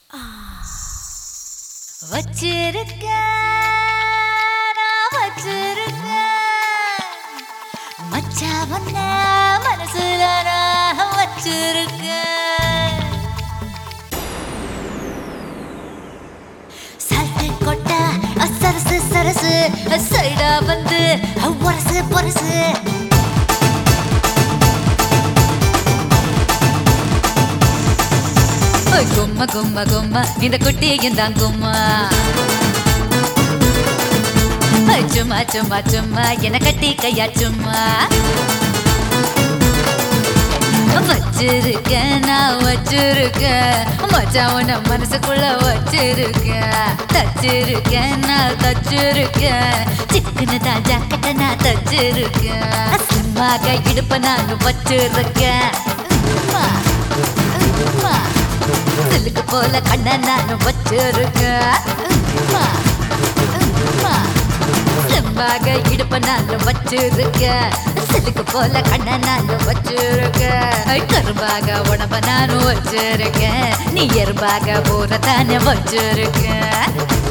வச்சிருக்க நான் வச்சிருக்க மச்சா வந்த மனசுல நான் வச்சிருக்க சல்ட்டு கொட்ட சரசு சரசு சைடா வந்து பொரசு பொரசு ஓய் கும்ம கும்ம கும்ம இந்த குட்டியும் தான் கும்மா ஓய் சும்மா சும்மா சும்மா என கட்டி கையா சும்மா வச்சிருக்கேன் நான் வச்சிருக்கேன் மச்சான் உன்னை மனசுக்குள்ள வச்சிருக்கேன் தச்சிருக்கேன் நான் தச்சிருக்கேன் சிக்கனு தான் ஜாக்கெட்டை நான் தச்சிருக்கேன் சும்மாக இடுப்ப நான் வச்சிருக்கேன் உம்மா, உம்மா. சிலுக்கு போல கண்ண நானும் வச்சிருக்கேன் உம்மா, உம்மா. செம்பாக இடுப்ப நானும் வச்சிருக்கேன் சிலுக்கு போல கண்ண நானும் வச்சிருக்கேன் கரும்பாக உடம்ப நானும் வச்சிருக்கேன் நீ எறும்பாக ஊற தானே வச்சிருக்கேன்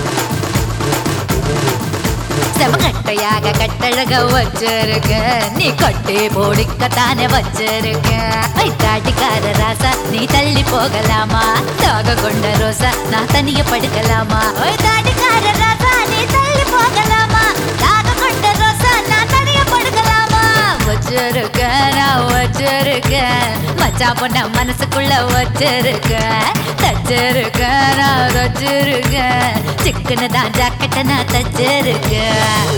செவகட்டையாக கட்டழக வச்சிருக்க நீ கட்டி போடிக்கத்தானே வச்சிருக்க தாட்டிக்கார ராசா நீ தள்ளி போகலாமா தாக கொண்ட ரோசா நான் தனிய படுக்கலாமா ஓய் தாட்டிக்கார ராசா நீ தள்ளி போகலாமா தாக கொண்ட ரோசா நான் தனிய படுக்கலாமா வச்சிருக்க நான் வச்சிருக்க மச்சான் பொண்ண மனசுக்குள்ள வச்சிருக்க தச்சிருக்க நான் தச்சிருக்க சிக்கனு தான் ஜாக்கெட்டை நான் தச்சிருக்கேன்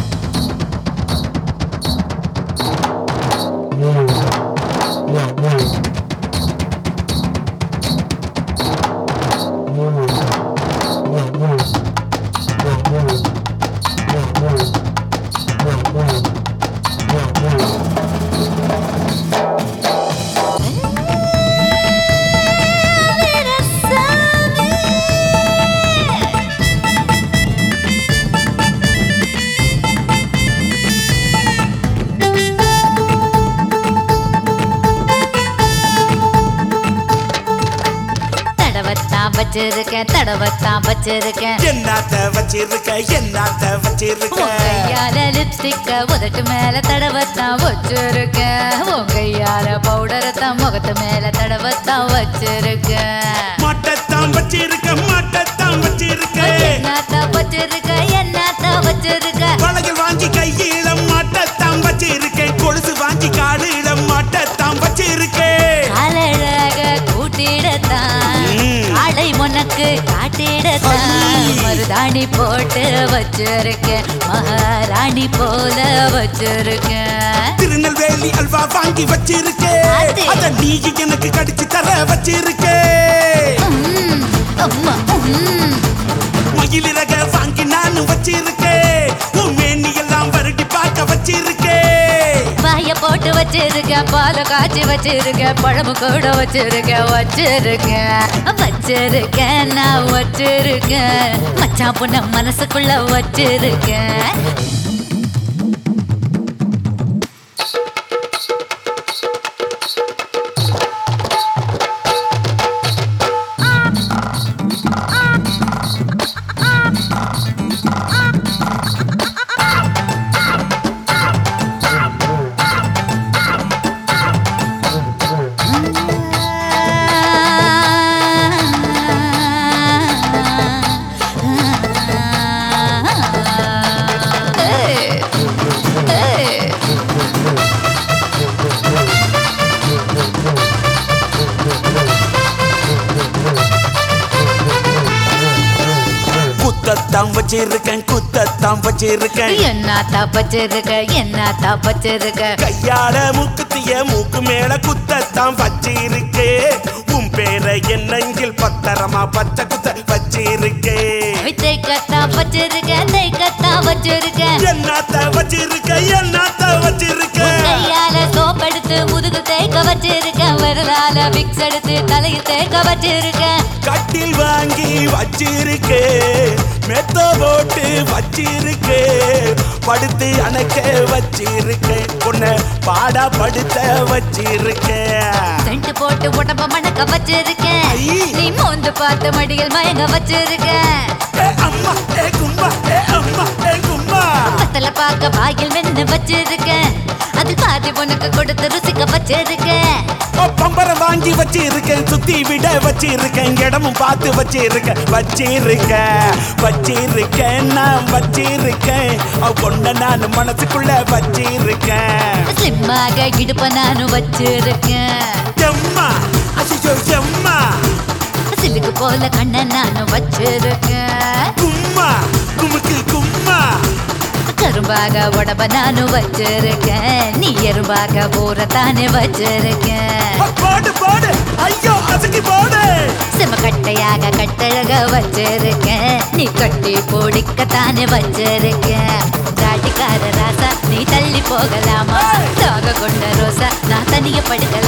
தடவத்தான் வச்சிருக்கேன் தடவத்தான் வச்சிருக்கேன் என்னத்த வச்சிருக்க என்னத்த வச்சிருக்க உன் கையால லிப்ஸ்டிக்க உதட்டு மேல தடவத்தான் வச்சிருக்கேன் உன் கையால பவுடரத்தான் முகத்து மேல தடவத்தான் வச்சிருக்கேன் மாட்டத்தான் வச்சிருக்க மாட்டத்தான் வச்சிருக்க என்னத்த வச்சிருக்க என்னத்த வச்சிருக்க வளையல் வாங்கி கையில மாட்டத்தான் வச்சிருக்கேன் கொலுசு வாங்கி காலில மாட்டத்தான் வச்சிருக்கேன் அழக கூட்டிடத்தான் ம். காடை உனக்கு காட்டிடத்தான் ஐ. மருதாணி போட்டு வச்சிருக்கேன் மகாராணி போல வச்சிருக்கேன் திருநெல்வேலி அல்வா வாங்கி வச்சிருக்கேன் அது. அத நீ எனக்கு கடிச்சு தர வச்சிருக்கேன் ம், அம்மா, ம். மயிலிறக வாங்கி நானும் வச்சிருக்கேன் உன் மேனி எல்லாம் வருடி பார்க்க வச்சிருக்கேன் வாய போட்டு வச்சிருக்கேன் பால காய்ச்சி வச்சிருக்கேன் பழமு கூட வச்சிருக்கேன் வச்சிருக்கேன் வச்சிருக்கேன் நான் வச்சிருக்கேன் மச்சான் பொண்ண மனசுக்குள்ள வச்சிருக்கேன் Hey! Hey! குத்தத்தான் வச்சிருக்கேன் குத்தத்தான் வச்சிருக்கேன் என்னத்தா பச்சிருக்க என்னத்தா பச்சிருக்க கையால மூக்குத்திய மூக்கு மேல குத்தத்தான் வச்சிருக்கே உன் பேரை என்னங்கில் பத்திரமா பச்சை குத்த வச்சிருக்கே தேக்கத்தா பச்சிருக்க தேக்கத்தா வச்சிருக்க என்னத்த வச்சிருக்க என்னத்த வச்சிருக்க கையால சோப்பெடுத்து முதுகு தேய்க்க வச்சிருக்க வரல கையால விக்ஸ் எடுத்து தலையை தேக்க வச்சிருக்கேன் கட்டில் வாங்கி வச்சிருக்கே மெத்த போட்டு வச்சிருக்கே படுத்து அணைக்க வச்சிருக்கேன் உன்னை பாடா படுத்த வச்சிருக்கேன் சென்ட் போட்டு உடம்ப மணக்க வச்சிருக்கேன் ஐ. நீ மோந்து பார்த்து மடியில் மயங்க வச்சிருக்கேன் ஏ அம்மா ஏ கும்மா ஏ அம்மா ஏ கும்மா பத்தல பார்க்க வாயில் வெண்ணு வச்சிருக்கேன் அது பாதி உனக்கு கொடுத்து ருசிக்க வச்சிருக்கேன் ஓ, பம்பரம் வாங்கி வச்சிருக்கேன் சுத்தி விட வச்சிருக்கேன் இடமும் பார்த்து வச்சிருக்கேன் வச்சிருக்கேன் வச்சிருக்கேன் நான் வச்சிருக்கேன் கொண்ட நான் மனசுக்குள்ள வச்சிருக்கேன் ஸ்லிம்மாக இடுப்ப நானும் வச்சிருக்கேன் எம்மா அசிச்சோ எம்மா சிலுக்கு போல கண்ண நானும் வச்சிருக்கேன் கும்மா குமுக்கு கும்மா கரும்பாக உடம்ப நானும் வச்சிருக்கேன் நீ எறும்பாக ஊற தானே வச்சிருக்கேன் ஓ, போடு போடு ஐயோ அசக்கி போடு செமக்கட்டையாக கட்டழக வச்சிருக்கேன் நீ கட்டி பிடிக்கத்தானே வச்சிருக்கேன் தாட்டிக்கார ராசா நீ தள்ளி போகலாமா தாக கொண்ட ரோசா நான் தனிய படுக்கலாம்